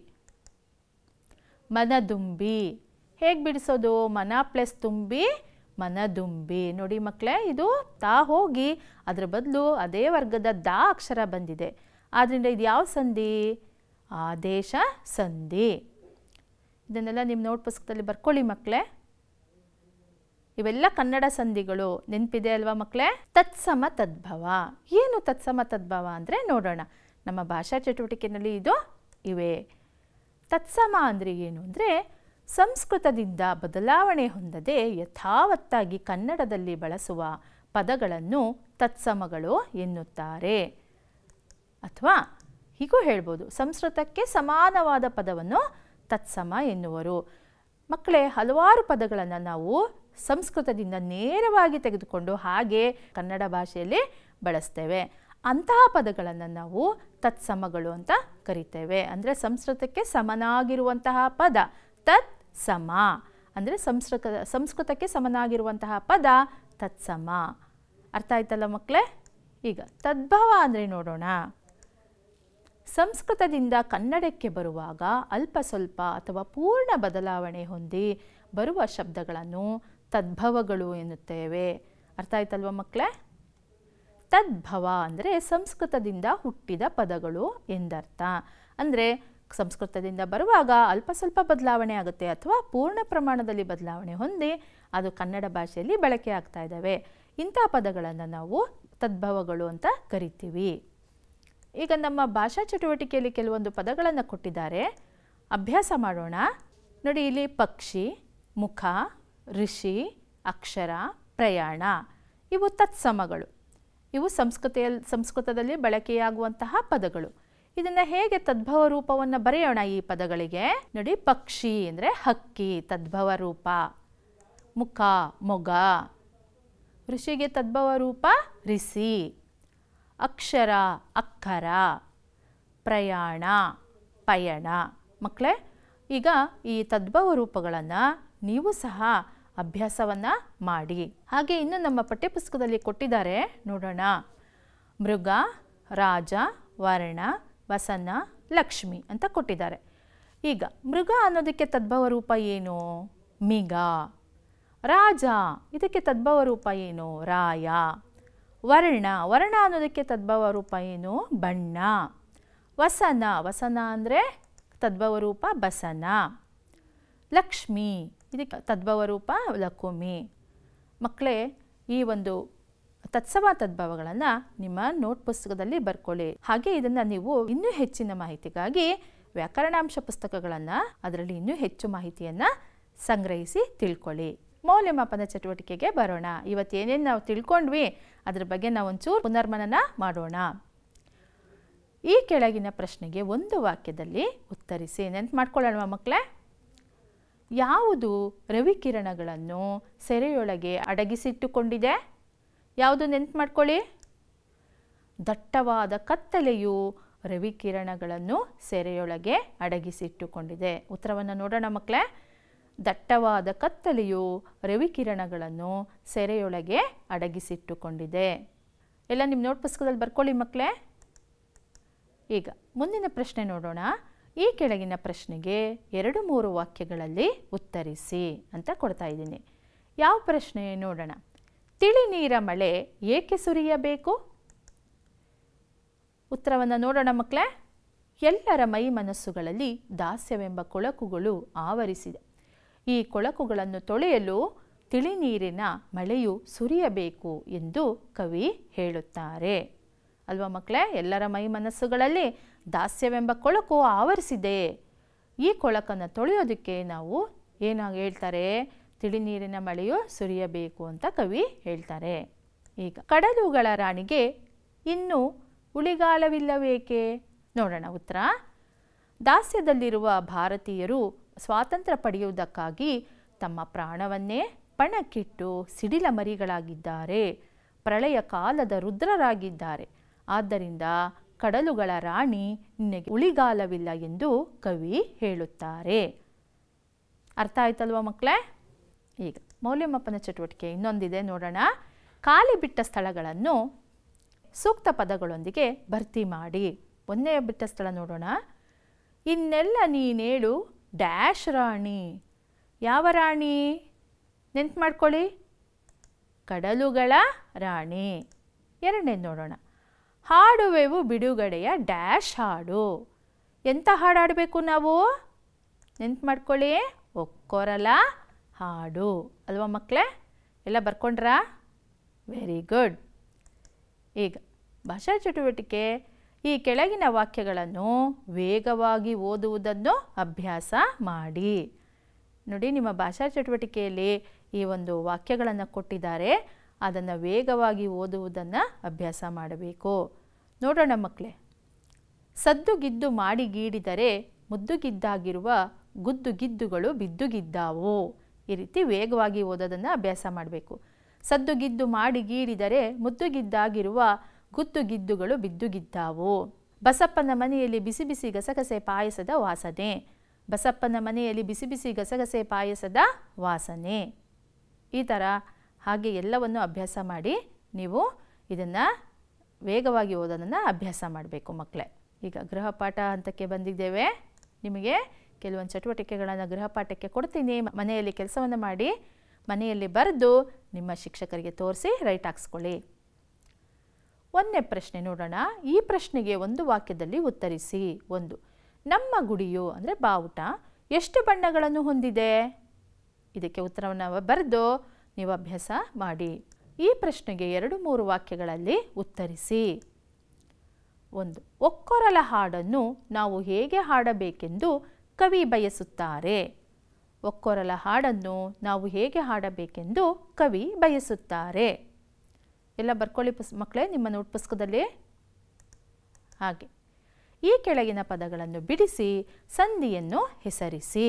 ಮನದುಂಬಿ ಹೇಗೆ ಬಿಡಿಸೋದು ಮನ ಪ್ಲಸ್ ತುಂಬಿ ಮನದುಂಬಿ ನೋಡಿ ಮಕ್ಕಳೇ ಇದು ತಾ ಹೋಗಿ ಅದರ ಬದಲು ಅದೇ ವರ್ಗದ ದಾ ಅಕ್ಷರ ಬಂದಿದೆ ಆದ್ದರಿಂದ ಇದು ಯಾವ ಸಂಧಿ ಆದೇಶ ಸಂಧಿ ಇದನ್ನೆಲ್ಲ ನಿಮ್ಮ ನೋಟ್ ಪುಸ್ತಕದಲ್ಲಿ ಬರ್ಕೊಳ್ಳಿ ಮಕ್ಕಳೇ ಇವೆಲ್ಲ ಕನ್ನಡ ಸಂಧಿಗಳು ನೆನಪಿದೆ ಅಲ್ವಾ ಮಕ್ಕಳೇ ತತ್ಸಮ ತದ್ಭವ ಏನು ತತ್ಸಮ ತದ್ಭವ ಅಂದರೆ ನೋಡೋಣ ನಮ್ಮ ಭಾಷಾ ಚಟುವಟಿಕೆಯಲ್ಲಿ ಇದು ಇವೆ ತತ್ಸಮ ಅಂದರೆ ಏನು ಅಂದರೆ ಸಂಸ್ಕೃತದಿಂದ ಬದಲಾವಣೆ ಹೊಂದದೆ ಯಥಾವತ್ತಾಗಿ ಕನ್ನಡದಲ್ಲಿ ಬಳಸುವ ಪದಗಳನ್ನು ತತ್ಸಮಗಳು ಎನ್ನುತ್ತಾರೆ ಅಥವಾ ಹೀಗೂ ಹೇಳ್ಬೋದು ಸಂಸ್ಕೃತಕ್ಕೆ ಸಮಾನವಾದ ಪದವನ್ನು ತತ್ಸಮ ಎನ್ನುವರು ಮಕ್ಕಳೇ ಹಲವಾರು ಪದಗಳನ್ನು ನಾವು ಸಂಸ್ಕೃತದಿಂದ ನೇರವಾಗಿ ತೆಗೆದುಕೊಂಡು ಹಾಗೆ ಕನ್ನಡ ಭಾಷೆಯಲ್ಲಿ ಬಳಸ್ತೇವೆ ಅಂತಹ ಪದಗಳನ್ನು ನಾವು ತತ್ಸಮಗಳು ಅಂತ ಕರಿತೇವೆ ಅಂದರೆ ಸಂಸ್ಕೃತಕ್ಕೆ ಸಮನಾಗಿರುವಂತಹ ಪದ ತತ್ ಸಮ ಅಂದರೆ ಸಂಸ್ಕೃತ ಸಂಸ್ಕೃತಕ್ಕೆ ಸಮನಾಗಿರುವಂತಹ ಪದ ತತ್ಸಮ ಅರ್ಥ ಆಯ್ತಲ್ಲ ಮಕ್ಕಳೇ ಈಗ ತದ್ಭವ ಅಂದರೆ ನೋಡೋಣ ಸಂಸ್ಕೃತದಿಂದ ಕನ್ನಡಕ್ಕೆ ಬರುವಾಗ ಅಲ್ಪ ಸ್ವಲ್ಪ ಅಥವಾ ಪೂರ್ಣ ಬದಲಾವಣೆ ಹೊಂದಿ ಬರುವ ಶಬ್ದಗಳನ್ನು ತದ್ಭವಗಳು ಎನ್ನುತ್ತೇವೆ ಅರ್ಥ ಆಯ್ತಲ್ವ ಮಕ್ಕಳೇ ತದ್ಭವ ಅಂದರೆ ಸಂಸ್ಕೃತದಿಂದ ಹುಟ್ಟಿದ ಪದಗಳು ಎಂದರ್ಥ ಅಂದರೆ ಸಂಸ್ಕೃತದಿಂದ ಬರುವಾಗ ಅಲ್ಪ ಸ್ವಲ್ಪ ಬದಲಾವಣೆ ಆಗುತ್ತೆ ಅಥವಾ ಪೂರ್ಣ ಪ್ರಮಾಣದಲ್ಲಿ ಬದಲಾವಣೆ ಹೊಂದಿ ಅದು ಕನ್ನಡ ಭಾಷೆಯಲ್ಲಿ ಬಳಕೆ ಆಗ್ತಾ ಇದ್ದಾವೆ ಇಂಥ ಪದಗಳನ್ನು ನಾವು ತದ್ಭವಗಳು ಅಂತ ಕರಿತೀವಿ ಈಗ ನಮ್ಮ ಭಾಷಾ ಚಟುವಟಿಕೆಯಲ್ಲಿ ಕೆಲವೊಂದು ಪದಗಳನ್ನು ಕೊಟ್ಟಿದ್ದಾರೆ ಅಭ್ಯಾಸ ಮಾಡೋಣ ನೋಡಿ ಇಲ್ಲಿ ಪಕ್ಷಿ ಮುಖ ಋಷಿ ಅಕ್ಷರ ಪ್ರಯಾಣ ಇವು ತತ್ಸಮಗಳು ಇವು ಸಂಸ್ಕೃತಿಯಲ್ಲಿ ಸಂಸ್ಕೃತದಲ್ಲಿ ಬಳಕೆಯಾಗುವಂತಹ ಪದಗಳು ಇದನ್ನು ಹೇಗೆ ತದ್ಭವ ರೂಪವನ್ನು ಬರೆಯೋಣ ಈ ಪದಗಳಿಗೆ ನೋಡಿ ಪಕ್ಷಿ ಅಂದರೆ ಹಕ್ಕಿ ತದ್ಭವ ರೂಪ ಮುಖ ಮೊಗ ಋಷಿಗೆ ತದ್ಭವ ರೂಪ ರಿಸಿ ಅಕ್ಷರ ಅಕ್ಕರ ಪ್ರಯಾಣ ಪಯಣ ಮಕ್ಕಳೇ ಈಗ ಈ ತದ್ಭವ ರೂಪಗಳನ್ನು ನೀವು ಸಹ ಅಭ್ಯಾಸವನ್ನು ಮಾಡಿ ಹಾಗೆ ಇನ್ನು ನಮ್ಮ ಪಠ್ಯಪುಸ್ತಕದಲ್ಲಿ ಕೊಟ್ಟಿದ್ದಾರೆ ನೋಡೋಣ ಮೃಗ ರಾಜ ವರ್ಣ ವಸನ ಲಕ್ಷ್ಮಿ ಅಂತ ಕೊಟ್ಟಿದ್ದಾರೆ ಈಗ ಮೃಗ ಅನ್ನೋದಕ್ಕೆ ತದ್ಭವ ರೂಪ ಏನು ಮಿಗ ರಾಜ ಇದಕ್ಕೆ ತದ್ಭವ ರೂಪ ಏನು ರಾಯ ವರ್ಣ ವರ್ಣ ಅನ್ನೋದಕ್ಕೆ ತದ್ಭವ ರೂಪ ಏನು ಬಣ್ಣ ವಸನ ವಸನ ಅಂದರೆ ತದ್ಭವ ರೂಪ ಬಸನ ಲಕ್ಷ್ಮಿ ಇದಕ್ಕೆ ತದ್ಭವ ರೂಪ ಲಕುಮಿ ಮಕ್ಕಳೇ ಈ ಒಂದು ತತ್ಸಮ ತದ್ಭವಗಳನ್ನು ನಿಮ್ಮ ನೋಟ್ ಪುಸ್ತಕದಲ್ಲಿ ಬರ್ಕೊಳ್ಳಿ ಹಾಗೆ ಇದನ್ನು ನೀವು ಇನ್ನೂ ಹೆಚ್ಚಿನ ಮಾಹಿತಿಗಾಗಿ ವ್ಯಾಕರಣಾಂಶ ಪುಸ್ತಕಗಳನ್ನು ಅದರಲ್ಲಿ ಇನ್ನೂ ಹೆಚ್ಚು ಮಾಹಿತಿಯನ್ನು ಸಂಗ್ರಹಿಸಿ ತಿಳ್ಕೊಳ್ಳಿ ಮೌಲ್ಯಮಾಪನ ಚಟುವಟಿಕೆಗೆ ಬರೋಣ ಇವತ್ತು ಏನೇನು ನಾವು ತಿಳ್ಕೊಂಡ್ವಿ ಅದ್ರ ಬಗ್ಗೆ ನಾವು ಒಂಚೂರು ಪುನರ್ಮನನ ಮಾಡೋಣ ಈ ಕೆಳಗಿನ ಪ್ರಶ್ನೆಗೆ ಒಂದು ವಾಕ್ಯದಲ್ಲಿ ಉತ್ತರಿಸಿ ನೆನ್ಪು ಮಾಡ್ಕೊಳ್ಳೋಣ ಮಕ್ಕಳೇ ಯಾವುದು ರವಿಕಿರಣಗಳನ್ನು ಸೆರೆಯೊಳಗೆ ಅಡಗಿಸಿಟ್ಟುಕೊಂಡಿದೆ ಯಾವುದು ನೆನ್ಪು ಮಾಡ್ಕೊಳ್ಳಿ ದಟ್ಟವಾದ ಕತ್ತಲೆಯು ರವಿಕಿರಣಗಳನ್ನು ಸೆರೆಯೊಳಗೆ ಅಡಗಿಸಿಟ್ಟುಕೊಂಡಿದೆ ಉತ್ತರವನ್ನು ನೋಡೋಣ ಮಕ್ಕಳೇ ದಟ್ಟವಾದ ಕತ್ತಲೆಯು ರವಿಕಿರಣಗಳನ್ನು ಸೆರೆಯೊಳಗೆ ಅಡಗಿಸಿಟ್ಟುಕೊಂಡಿದೆ ಎಲ್ಲ ನಿಮ್ಮ ನೋಟ್ ಪುಸ್ತಕದಲ್ಲಿ ಬರ್ಕೊಳ್ಳಿ ಮಕ್ಕಳೇ ಈಗ ಮುಂದಿನ ಪ್ರಶ್ನೆ ನೋಡೋಣ ಈ ಕೆಳಗಿನ ಪ್ರಶ್ನೆಗೆ ಎರಡು ಮೂರು ವಾಕ್ಯಗಳಲ್ಲಿ ಉತ್ತರಿಸಿ ಅಂತ ಕೊಡ್ತಾ ಇದ್ದೀನಿ ಯಾವ ಪ್ರಶ್ನೆ ನೋಡೋಣ ತಿಳಿ ನೀರ ಮಳೆ ಏಕೆ ಸುರಿಯಬೇಕು ಉತ್ತರವನ್ನು ನೋಡೋಣ ಮಕ್ಕಳೇ ಎಲ್ಲರ ಮೈ ಮನಸ್ಸುಗಳಲ್ಲಿ ದಾಸ್ಯವೆಂಬ ಕೊಳಕುಗಳು ಆವರಿಸಿದೆ ಈ ಕೊಳಕುಗಳನ್ನು ತೊಳೆಯಲು ತಿಳಿ ನೀರಿನ ಮಳೆಯು ಸುರಿಯಬೇಕು ಎಂದು ಕವಿ ಹೇಳುತ್ತಾರೆ ಅಲ್ವಾ ಮಕ್ಕಳೇ ಎಲ್ಲರ ಮೈ ಮನಸ್ಸುಗಳಲ್ಲಿ ದಾಸ್ಯವೆಂಬ ಕೊಳಕು ಆವರಿಸಿದೆ ಈ ಕೊಳಕನ್ನು ತೊಳೆಯೋದಕ್ಕೆ ನಾವು ಏನಾಗಿ ಹೇಳ್ತಾರೆ ತಿಳಿ ನೀರಿನ ಮಳೆಯು ಸುರಿಯಬೇಕು ಅಂತ ಕವಿ ಹೇಳ್ತಾರೆ ಈಗ ಕಡಲುಗಳ ರಾಣಿಗೆ ಇನ್ನೂ ಉಳಿಗಾಲವಿಲ್ಲವೇಕೆ ನೋಡೋಣ ಉತ್ತರ ದಾಸ್ಯದಲ್ಲಿರುವ ಭಾರತೀಯರು ಸ್ವಾತಂತ್ರ್ಯ ಪಡೆಯುವುದಕ್ಕಾಗಿ ತಮ್ಮ ಪ್ರಾಣವನ್ನೇ ಪಣಕ್ಕಿಟ್ಟು ಸಿಡಿಲ ಮರಿಗಳಾಗಿದ್ದಾರೆ ಪ್ರಳಯ ಕಾಲದ ರುದ್ರರಾಗಿದ್ದಾರೆ ಆದ್ದರಿಂದ ಕಡಲುಗಳ ರಾಣಿ ನಿನಗೆ ಉಳಿಗಾಲವಿಲ್ಲ ಎಂದು ಕವಿ ಹೇಳುತ್ತಾರೆ ಅರ್ಥ ಆಯ್ತಲ್ವಾ ಮಕ್ಕಳೇ ಈಗ ಮೌಲ್ಯಮಾಪನ ಚಟುವಟಿಕೆ ಇನ್ನೊಂದಿದೆ ನೋಡೋಣ ಖಾಲಿ ಬಿಟ್ಟ ಸ್ಥಳಗಳನ್ನು ಸೂಕ್ತ ಪದಗಳೊಂದಿಗೆ ಭರ್ತಿ ಮಾಡಿ ಒಂದೇ ಬಿಟ್ಟ ಸ್ಥಳ ನೋಡೋಣ ಇನ್ನೆಲ್ಲ ನೀನೇಳು ಡ್ಯಾಶ್ ರಾಣಿ ಯಾವ ರಾಣಿ ನೆನ್ಪು ಮಾಡ್ಕೊಳ್ಳಿ ಕಡಲುಗಳ ರಾಣಿ ಎರಡನೇ ನೋಡೋಣ ಹಾಡುವೆವು ಬಿಡುಗಡೆಯ ಡ್ಯಾಶ್ ಹಾಡು ಎಂಥ ಹಾಡು ಹಾಡಬೇಕು ನಾವು ನೆನ್ಪು ಮಾಡ್ಕೊಳ್ಳಿ ಒಕ್ಕೊರಲ ಹಾಡು ಅಲ್ವಾ ಮಕ್ಕಳೇ ಎಲ್ಲ ಬರ್ಕೊಂಡ್ರಾ ವೆರಿ ಗುಡ್ ಈಗ ಭಾಷಾ ಚಟುವಟಿಕೆ ಈ ಕೆಳಗಿನ ವಾಕ್ಯಗಳನ್ನು ವೇಗವಾಗಿ ಓದುವುದನ್ನು ಅಭ್ಯಾಸ ಮಾಡಿ ನೋಡಿ ನಿಮ್ಮ ಭಾಷಾ ಚಟುವಟಿಕೆಯಲ್ಲಿ ಈ ಒಂದು ವಾಕ್ಯಗಳನ್ನು ಕೊಟ್ಟಿದ್ದಾರೆ ಅದನ್ನು ವೇಗವಾಗಿ ಓದುವುದನ್ನು ಅಭ್ಯಾಸ ಮಾಡಬೇಕು ನೋಡೋಣ ಮಕ್ಕಳೇ ಸದ್ದುಗಿದ್ದು ಮಾಡಿಗೀಡಿದರೆ ಮುದ್ದುಗಿದ್ದಾಗಿರುವ ಗುದ್ದುಗಿದ್ದುಗಳು ಬಿದ್ದುಗಿದ್ದಾವು ಈ ರೀತಿ ವೇಗವಾಗಿ ಓದೋದನ್ನು ಅಭ್ಯಾಸ ಮಾಡಬೇಕು ಸದ್ದುಗಿದ್ದು ಮಾಡಿಗೀಡಿದರೆ ಮುದ್ದುಗಿದ್ದಾಗಿರುವ ಗುದ್ದುಗಿದ್ದುಗಳು ಬಿದ್ದುಗಿದ್ದಾವು ಬಸಪ್ಪನ ಮನೆಯಲ್ಲಿ ಬಿಸಿ ಬಿಸಿ ಗಸಗಸೆ ಪಾಯಸದ ವಾಸನೆ ಬಸಪ್ಪನ ಮನೆಯಲ್ಲಿ ಬಿಸಿ ಬಿಸಿ ಗಸಗಸೆ ಪಾಯಸದ ವಾಸನೆ ಈ ಥರ ಹಾಗೆ ಎಲ್ಲವನ್ನು ಅಭ್ಯಾಸ ಮಾಡಿ ನೀವು ಇದನ್ನು ವೇಗವಾಗಿ ಓದೋದನ್ನು ಅಭ್ಯಾಸ ಮಾಡಬೇಕು ಮಕ್ಕಳೇ ಈಗ ಗೃಹಪಾಠ ಹಂತಕ್ಕೆ ಬಂದಿದ್ದೇವೆ ನಿಮಗೆ ಕೆಲವೊಂದು ಚಟುವಟಿಕೆಗಳನ್ನು ಗೃಹಪಾಠಕ್ಕೆ ಕೊಡ್ತೀನಿ ಮ- ಮನೆಯಲ್ಲಿ ಕೆಲಸವನ್ನು ಮಾಡಿ ಮನೆಯಲ್ಲಿ ಬರೆದು ನಿಮ್ಮ ಶಿಕ್ಷಕರಿಗೆ ತೋರಿಸಿ ರೈಟ್ ಹಾಕ್ಸ್ಕೊಳ್ಳಿ ಒಂದನೇ ಪ್ರಶ್ನೆ ನೋಡೋಣ ಈ ಪ್ರಶ್ನೆಗೆ ಒಂದು ವಾಕ್ಯದಲ್ಲಿ ಉತ್ತರಿಸಿ ಒಂದು ನಮ್ಮ ಗುಡಿಯು ಅಂದರೆ ಬಾವುಟ ಎಷ್ಟು ಬಣ್ಣಗಳನ್ನು ಹೊಂದಿದೆ ಇದಕ್ಕೆ ಉತ್ತರವನ್ನು ಬರೆದು ನೀವು ಅಭ್ಯಾಸ ಮಾಡಿ ಈ ಪ್ರಶ್ನೆಗೆ ಎರಡು ಮೂರು ವಾಕ್ಯಗಳಲ್ಲಿ ಉತ್ತರಿಸಿ ಒಂದು ಒಕ್ಕೊರಲ ಹಾಡನ್ನು ನಾವು ಹೇಗೆ ಹಾಡಬೇಕೆಂದು ಕವಿ ಬಯಸುತ್ತಾರೆ ಒಕ್ಕೊರಲ ಹಾಡನ್ನು ನಾವು ಹೇಗೆ ಹಾಡಬೇಕೆಂದು ಕವಿ ಬಯಸುತ್ತಾರೆ ಎಲ್ಲ ಬರ್ಕೊಳ್ಳಿ ಪುಸ್ ಮಕ್ಕಳೇ ನಿಮ್ಮ ನೋಟ್ ಪುಸ್ತಕದಲ್ಲಿ ಹಾಗೆ ಈ ಕೆಳಗಿನ ಪದಗಳನ್ನು ಬಿಡಿಸಿ ಸಂಧಿಯನ್ನು ಹೆಸರಿಸಿ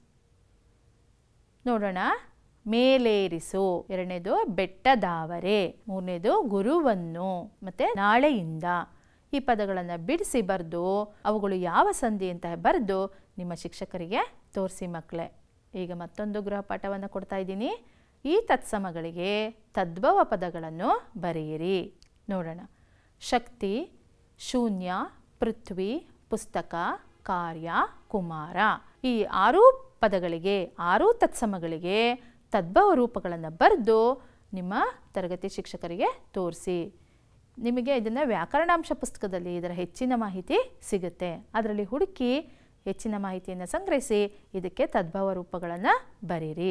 ನೋಡೋಣ ಮೇಲೇರಿಸು ಎರಡನೇದು ಬೆಟ್ಟದಾವರೆ ಮೂರನೇದು ಗುರುವನ್ನು ಮತ್ತೆ ನಾಳೆಯಿಂದ ಈ ಪದಗಳನ್ನು ಬಿಡಿಸಿ ಬರೆದು ಅವುಗಳು ಯಾವ ಸಂಧಿ ಅಂತ ಬರೆದು ನಿಮ್ಮ ಶಿಕ್ಷಕರಿಗೆ ತೋರಿಸಿ ಮಕ್ಕಳೇ ಈಗ ಮತ್ತೊಂದು ಗೃಹಪಾಠವನ್ನು ಕೊಡ್ತಾ ಇದ್ದೀನಿ ಈ ತತ್ಸಮಗಳಿಗೆ ತದ್ಭವ ಪದಗಳನ್ನು ಬರೆಯಿರಿ ನೋಡೋಣ ಶಕ್ತಿ ಶೂನ್ಯ ಪೃಥ್ವಿ ಪುಸ್ತಕ ಕಾರ್ಯ ಕುಮಾರ ಈ ಆರೂ ಪದಗಳಿಗೆ ಆರೂ ತತ್ಸಮಗಳಿಗೆ ತದ್ಭವ ರೂಪಗಳನ್ನು ಬರೆದು ನಿಮ್ಮ ತರಗತಿ ಶಿಕ್ಷಕರಿಗೆ ತೋರಿಸಿ ನಿಮಗೆ ಇದನ್ನು ವ್ಯಾಕರಣಾಂಶ ಪುಸ್ತಕದಲ್ಲಿ ಇದರ ಹೆಚ್ಚಿನ ಮಾಹಿತಿ ಸಿಗುತ್ತೆ ಅದರಲ್ಲಿ ಹುಡುಕಿ ಹೆಚ್ಚಿನ ಮಾಹಿತಿಯನ್ನು ಸಂಗ್ರಹಿಸಿ ಇದಕ್ಕೆ ತದ್ಭವ ರೂಪಗಳನ್ನು ಬರೀರಿ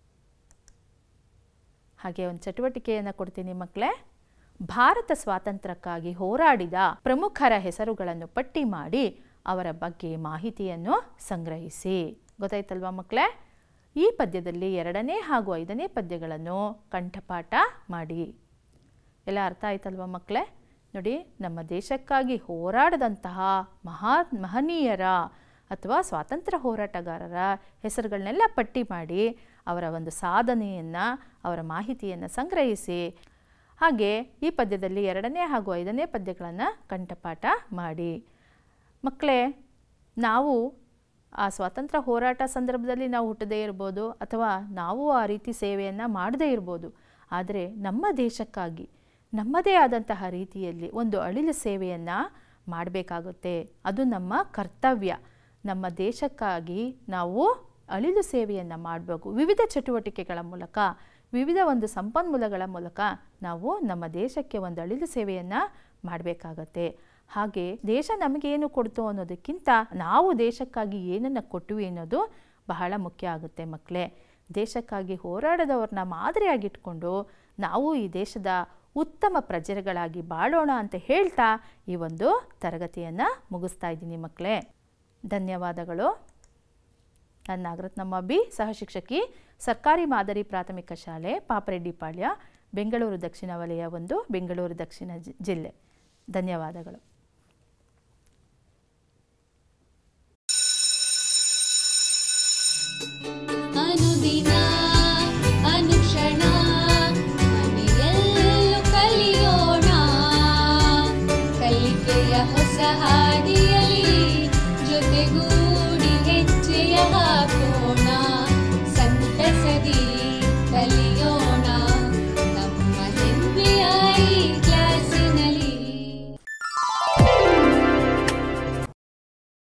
ಹಾಗೆ ಒಂದು ಚಟುವಟಿಕೆಯನ್ನು ಕೊಡ್ತೀನಿ ಮಕ್ಕಳೇ ಭಾರತ ಸ್ವಾತಂತ್ರ್ಯಕ್ಕಾಗಿ ಹೋರಾಡಿದ ಪ್ರಮುಖರ ಹೆಸರುಗಳನ್ನು ಪಟ್ಟಿ ಮಾಡಿ ಅವರ ಬಗ್ಗೆ ಮಾಹಿತಿಯನ್ನು ಸಂಗ್ರಹಿಸಿ ಗೊತ್ತಾಯ್ತಲ್ವಾ ಮಕ್ಕಳೇ ಈ ಪದ್ಯದಲ್ಲಿ ಎರಡನೇ ಹಾಗೂ ಐದನೇ ಪದ್ಯಗಳನ್ನು ಕಂಠಪಾಠ ಮಾಡಿ ಎಲ್ಲ ಅರ್ಥ ಆಯ್ತಲ್ವಾ ಮಕ್ಕಳೇ ನೋಡಿ ನಮ್ಮ ದೇಶಕ್ಕಾಗಿ ಹೋರಾಡದಂತಹ ಮಹಾ ಮಹನೀಯರ ಅಥವಾ ಸ್ವಾತಂತ್ರ್ಯ ಹೋರಾಟಗಾರರ ಹೆಸರುಗಳನ್ನೆಲ್ಲ ಪಟ್ಟಿ ಮಾಡಿ ಅವರ ಒಂದು ಸಾಧನೆಯನ್ನು ಅವರ ಮಾಹಿತಿಯನ್ನು ಸಂಗ್ರಹಿಸಿ ಹಾಗೆ ಈ ಪದ್ಯದಲ್ಲಿ ಎರಡನೇ ಹಾಗೂ ಐದನೇ ಪದ್ಯಗಳನ್ನು ಕಂಠಪಾಠ ಮಾಡಿ ಮಕ್ಕಳೇ ನಾವು ಆ ಸ್ವಾತಂತ್ರ್ಯ ಹೋರಾಟ ಸಂದರ್ಭದಲ್ಲಿ ನಾವು ಹುಟ್ಟದೇ ಇರ್ಬೋದು ಅಥವಾ ನಾವು ಆ ರೀತಿ ಸೇವೆಯನ್ನು ಮಾಡದೇ ಇರ್ಬೋದು ಆದರೆ ನಮ್ಮ ದೇಶಕ್ಕಾಗಿ ನಮ್ಮದೇ ಆದಂತಹ ರೀತಿಯಲ್ಲಿ ಒಂದು ಅಳಿಲು ಸೇವೆಯನ್ನು ಮಾಡಬೇಕಾಗುತ್ತೆ ಅದು ನಮ್ಮ ಕರ್ತವ್ಯ ನಮ್ಮ ದೇಶಕ್ಕಾಗಿ ನಾವು ಅಳಿಲು ಸೇವೆಯನ್ನು ಮಾಡಬೇಕು ವಿವಿಧ ಚಟುವಟಿಕೆಗಳ ಮೂಲಕ ವಿವಿಧ ಒಂದು ಸಂಪನ್ಮೂಲಗಳ ಮೂಲಕ ನಾವು ನಮ್ಮ ದೇಶಕ್ಕೆ ಒಂದು ಅಳಿಲು ಸೇವೆಯನ್ನು ಮಾಡಬೇಕಾಗತ್ತೆ ಹಾಗೆ ದೇಶ ನಮಗೇನು ಕೊಡ್ತು ಅನ್ನೋದಕ್ಕಿಂತ ನಾವು ದೇಶಕ್ಕಾಗಿ ಏನನ್ನು ಕೊಟ್ವಿ ಅನ್ನೋದು ಬಹಳ ಮುಖ್ಯ ಆಗುತ್ತೆ ಮಕ್ಕಳೇ ದೇಶಕ್ಕಾಗಿ ಹೋರಾಡದವ್ರನ್ನ ಮಾದರಿಯಾಗಿಟ್ಕೊಂಡು ನಾವು ಈ ದೇಶದ ಉತ್ತಮ ಪ್ರಜೆಗಳಾಗಿ ಬಾಳೋಣ ಅಂತ ಹೇಳ್ತಾ ಈ ಒಂದು ತರಗತಿಯನ್ನು ಮುಗಿಸ್ತಾ ಇದ್ದೀನಿ ಮಕ್ಕಳೇ ಧನ್ಯವಾದಗಳು ನನ್ನ ನಾಗರತ್ನಮ್ಮ ಬಿ ಸಹ ಶಿಕ್ಷಕಿ ಸರ್ಕಾರಿ ಮಾದರಿ ಪ್ರಾಥಮಿಕ ಶಾಲೆ ಪಾಪರೆಡ್ಡಿಪಾಳ್ಯ ಬೆಂಗಳೂರು ದಕ್ಷಿಣ ವಲಯ ಒಂದು ಬೆಂಗಳೂರು ದಕ್ಷಿಣ ಜಿ- ಜಿಲ್ಲೆ ಧನ್ಯವಾದಗಳು ಅನುದಿನ ಅನುಕ್ಷಣ ಮನೆಯಲ್ಲೂ ಕಲಿಯೋಣ ಕಲಿಕೆಯ ಹೊಸ ಹಾದಿಯಲ್ಲಿ ಜೊತೆಗೂಡಿ